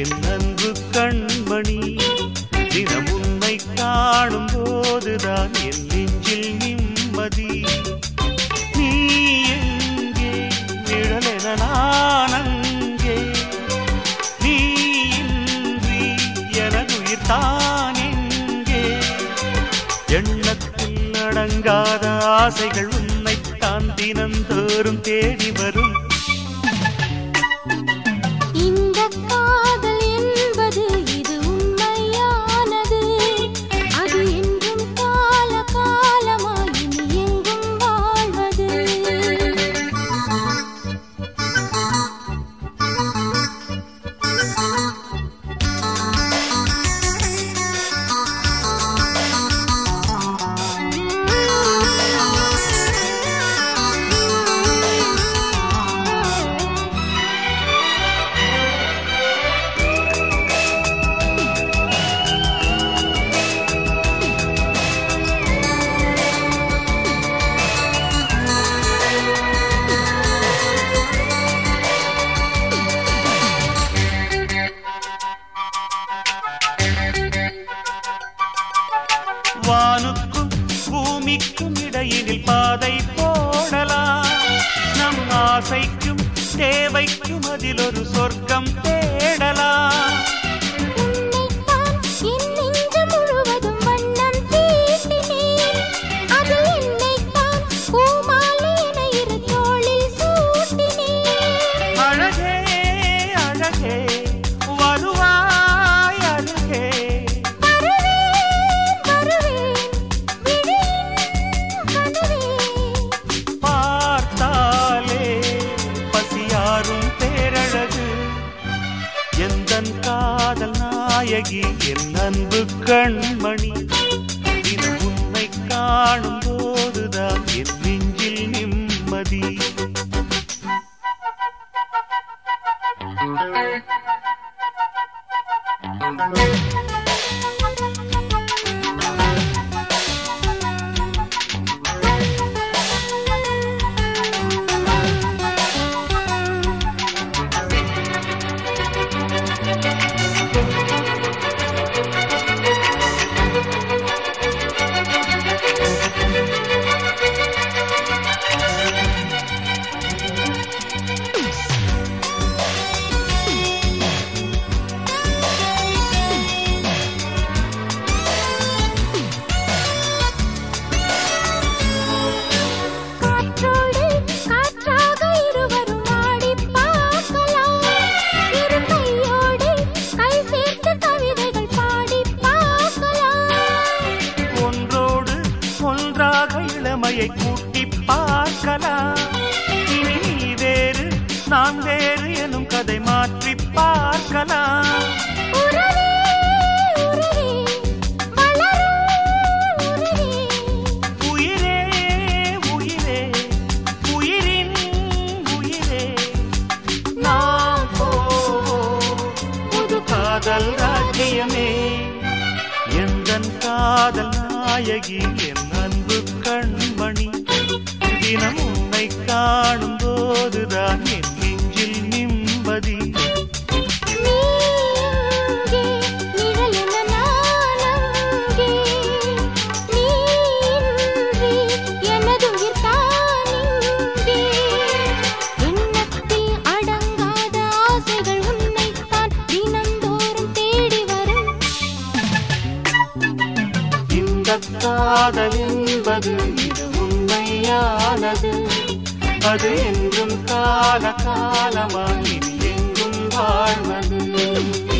என் அன்பு கண்மணி தினம் உன்னை காணும் போதுதான் என் நெஞ்சில் நிம்மதி நீ எங்கே நிழலென நான் அங்கே நீ இன்றி எனதுயிர் தான் எங்கே எண்ணத்தில் அடங்காத ஆசைகள் உன்னைத்தான் தினந்தோறும் தேடி வரும் இந்த காதல் என்பது இது உண்மையானது அது என்றும் கால காலமாய் இனி எங்கும் வாழ்வது வானுக்கும் பூமிக்கும் இடையினில் பாதை போடலாம் நம் ஆசைக்கும் தேவைக்கும் அதில் ஒரு சொர்க்கம் தேடலாம் உன்னைத்தான் என் நெஞ்சு முழுவதும் வண்ணம் தீட்டினேன் அதில் என்னைத்தான் பூமாலை என இரு தோளில் சூட்டினேன் அழகே அழகே வருவாய் அருகே வருவேன் வருவேன் விழியின் கனவே பார்த்தாலே பசியாரும் பேரழகு எந்தன் காதல் நாயகி என் அன்பு கண்மணி தினம் உன்னை காணும் போதுதான் என் நெஞ்சில் நிம்மதி காற்றோடு காற்றாக இருவரும் ஆடிப் பார்க்கலாம் இரு கையோடு கை சேர்த்து கவிதைகள் பாடிப் பார்க்கலாம் ஒன்றோடு ஒன்றாக இளமையை கூட்டி பார்க்கலாம் இனி நீ வேறு நான் வேறு எனும் கதை மாற்றி பார்க்கலாம் உறவே உறவே வளரும் உறவே உயிரே உயிரே உயிரின் உயிரே நாம் போவோம் புது காதல் ராஜ்யமே எந்தன் காதல் நாயகி என் அன்பு கண்மணி தினம் உன்னை காணும் போதுதான் என் நெஞ்சில் நிம்மதி நீ இங்கே நிழலென நான் அங்கே நீ இன்றி எனதுயிர் தான் இங்கே எண்ணத்தில் அடங்காத ஆசைகள் உன்னைத்தான் தினந்தோறும் தேடி வரும் இந்த காதல் என்பது இது உண்மையானது அது என்றும் கால காலமாய் இனி எங்கும் வாழ்வது